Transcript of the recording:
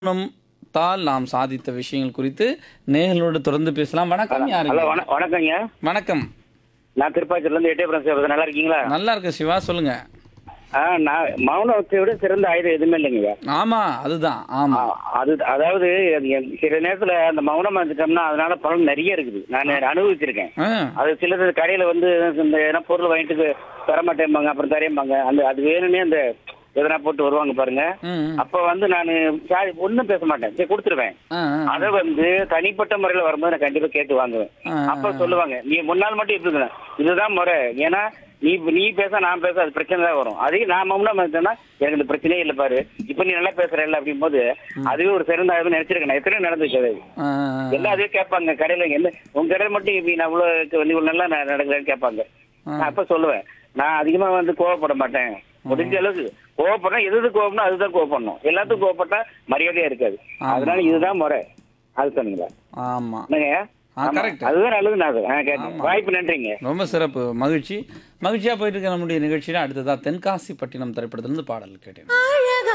மௌனம் தால் நாம் சாதித்த விஷயங்கள் குறித்து நேயர்களோடு தொடர்ந்து பேசலாம் வணக்கம் ஹலோ யாருங்க வண வணக்கங்க வணக்கம் நான் திருப்பாச்சூர்லேருந்து எட்டயபுரம் சேவை நல்லா இருக்கீங்களா நல்லா இருக்கு சிவா சொல்லுங்க ஆ நான் மௌனத்தை விட சிறந்த ஆயுதம் எதுவுமே இல்லைங்க ஆமா அதுதான் ஆமா அது அதாவது அது என் சில நேரத்தில் அந்த மௌனம் வந்துட்டோம்னா அதனால பலன் நிறைய இருக்குது நான் அனுபவிச்சிருக்கேன் ஆ, அது சிலது கடையில் வந்து இந்த எதனா பொருள் வாங்கிட்டு தர மாட்டேன்பாங்க அப்புறம் தரேன்பாங்க அந்த அது வேணும்னே அந்த எதனா போட்டு வருவாங்க பாருங்க ம், ம். அப்போ வந்து நான் சாரி ஒன்றும் பேச மாட்டேன் சரி கொடுத்துருவேன் ஆ, ஆ, அதை வந்து தனிப்பட்ட முறையில் வரும்போது நான் கண்டிப்பாக கேட்டு வாங்குவேன் ஆ, அப்ப சொல்லுவாங்க நீ முன்னாள் மட்டும் இப்படி இருக்கணும் இதுதான் முறை ஏன்னா நீ நீ பேச நான் பேச அது பிரச்சனை தான் வரும் அதே நான் மௌனம் இருந்தேன்னா எனக்கு இந்த பிரச்சனையே இல்லை பாரு இப்ப நீ நல்லா பேசுற இல்ல அப்படின் போது அதுவே ஒரு சிறந்த ஆயுதம் நினைச்சிருக்கேன் நான் எத்தனை நடந்துச்சு அது ஆ, ஆ. எல்லாம் அதே கேட்பாங்க கடையில என்ன உங்க கடையில மட்டும் இப்படி நான் இவ்வளவு நீ இவ்வளவு நல்லா நான் நடக்கிறேன்னு கேட்பாங்க நான் அப்ப சொல்லுவேன் நான் அதிகமா வந்து கோவப்பட மாட்டேன் முடிஞ்ச அளவுக்கு கோவப்படுறேன் எது எது கோவப்படணும் அதுதான் கோவப்படணும் எல்லாத்துக்கும் கோவப்பட்டா மரியாதையா இருக்காது அதனால இதுதான் முறை அது சொன்னீங்களா ஆமா என்னங்க ஆ, ஆமா. correct. அதுதான் நல்லது நான் அது. ஆ, கேட்டேன். வாய்ப்பு நன்றிங்க ரொம்ப சிறப்பு மகிழ்ச்சி மகிழ்ச்சியா போயிட்டு இருக்க நம்முடைய நிகழ்ச்சியில அடுத்ததா தென்காசி பட்டினம் திரைப்படத்திலிருந்து பாடல் கேட்டேன்